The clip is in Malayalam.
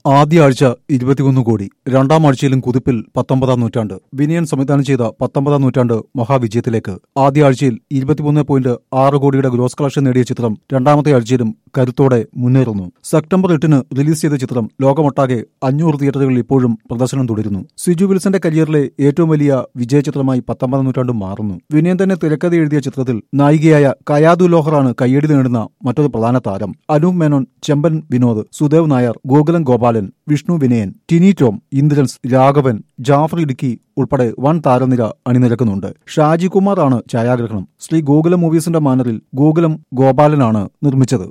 ആദ്യ ആഴ്ച ഇരുപത്തിയൊന്ന് കോടി രണ്ടാം ആഴ്ചയിലും കുതിപ്പിൽ പത്തൊമ്പതാം നൂറ്റാണ്ട് വിനയൻ സംവിധാനം ചെയ്ത പത്തൊമ്പതാം നൂറ്റാണ്ട് മഹാവിജയത്തിലേക്ക് ആദ്യ ആഴ്ചയിൽ ഇരുപത്തിമൂന്ന് പോയിന്റ് ആറ് കോടിയുടെ ഗ്രോസ് കളക്ഷൻ നേടിയ ചിത്രം രണ്ടാമത്തെ ആഴ്ചയിലും കരുത്തോടെ മുന്നേറുന്നു സെപ്റ്റംബർ എട്ടിന് റിലീസ് ചെയ്ത ചിത്രം ലോകമൊട്ടാകെ അഞ്ഞൂറ് തിയേറ്ററുകളിൽ ഇപ്പോഴും പ്രദർശനം തുടരുന്നു സിജു വിൽസന്റെ കരിയറിലെ ഏറ്റവും വലിയ വിജയ ചിത്രമായി പത്തൊമ്പതാം നൂറ്റാണ്ട് മാറുന്നു വിനയൻ തന്നെ തിരക്കഥ എഴുതിയ ചിത്രത്തിൽ നായികയായ കയാദു ലോഹറാണ് കയ്യടി നേടുന്ന മറ്റൊരു പ്രധാന താരം അനൂപ് മേനോൻ ചെമ്പൻ വിനോദ് സുദേവ് നായർ ഗോകുലൻ ഗോപാലൻ വിഷ്ണു വിനയൻ ടിനി ടോം ഇന്ദ്രൻസ് രാഘവൻ ജാഫർ ഇടുക്കി ഉൾപ്പെടെ വൻ താരനിര അണിനിരക്കുന്നുണ്ട് ഷാജി കുമാർ ആണ് ഛായാഗ്രഹണം ശ്രീ ഗോകുലം മൂവീസിന്റെ മാനറിൽ ഗോകുലം ഗോപാലനാണ് നിർമ്മിച്ചത്